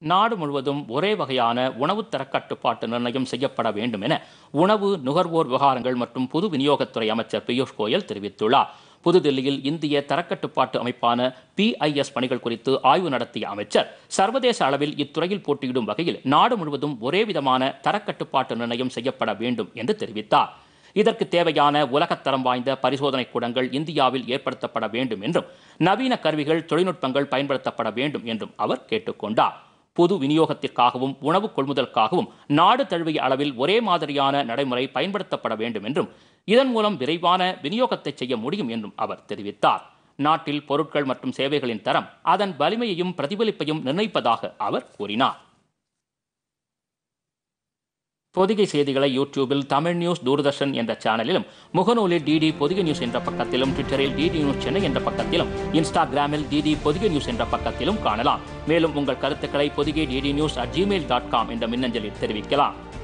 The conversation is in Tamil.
நாடு முழுவதும் ஒரே வகையான உணவு தரக்கட்டுப்பாட்டு நிர்ணயம் செய்யப்பட வேண்டும் என உணவு நுகர்வோர் விவகாரங்கள் மற்றும் பொது விநியோகத்துறை அமைச்சர் பியூஷ் கோயல் தெரிவித்துள்ளார் புதுதில்லியில் இந்திய தரக்கட்டுப்பாட்டு அமைப்பான பிஐஎஸ் பணிகள் குறித்து ஆய்வு நடத்திய அமைச்சர் சர்வதேச அளவில் இத்துறையில் போட்டியிடும் வகையில் நாடு முழுவதும் ஒரே விதமான தரக்கட்டுப்பாட்டு நிர்ணயம் செய்யப்பட வேண்டும் என்று தெரிவித்தார் இதற்கு தேவையான உலகத்தரம் வாய்ந்த பரிசோதனை கூடங்கள் இந்தியாவில் ஏற்படுத்தப்பட வேண்டும் என்றும் நவீன கருவிகள் தொழில்நுட்பங்கள் பயன்படுத்தப்பட வேண்டும் என்றும் அவர் கேட்டுக்கொண்டார் பொது விநியோகத்திற்காகவும் உணவு கொள்முதலுக்காகவும் நாடு தழுவிய அளவில் ஒரே மாதிரியான நடைமுறை பயன்படுத்தப்பட வேண்டும் என்றும் இதன் மூலம் விரைவான விநியோகத்தை செய்ய முடியும் என்றும் அவர் தெரிவித்தார் நாட்டில் பொருட்கள் மற்றும் சேவைகளின் தரம் அதன் வலிமையையும் பிரதிபலிப்பையும் நிர்ணயிப்பதாக அவர் கூறினார் பொதிகை செய்திகளை யூடியூபில் தமிழ் நியூஸ் தூர்தர்ஷன் என்ற சேனலிலும் முகநூலில் டிடி பொதிகை நியூஸ் என்ற பக்கத்திலும் ட்விட்டரில் டிடி நியூஸ் சென்னை என்ற பக்கத்திலும் இன்ஸ்டாகிராமில் டிடி பொதிகை நியூஸ் என்ற பக்கத்திலும் காணலாம் மேலும் உங்கள் கருத்துக்களை Pothigai DD news at Gmail dot com என்ற மின்னஞ்சலில் தெரிவிக்கலாம்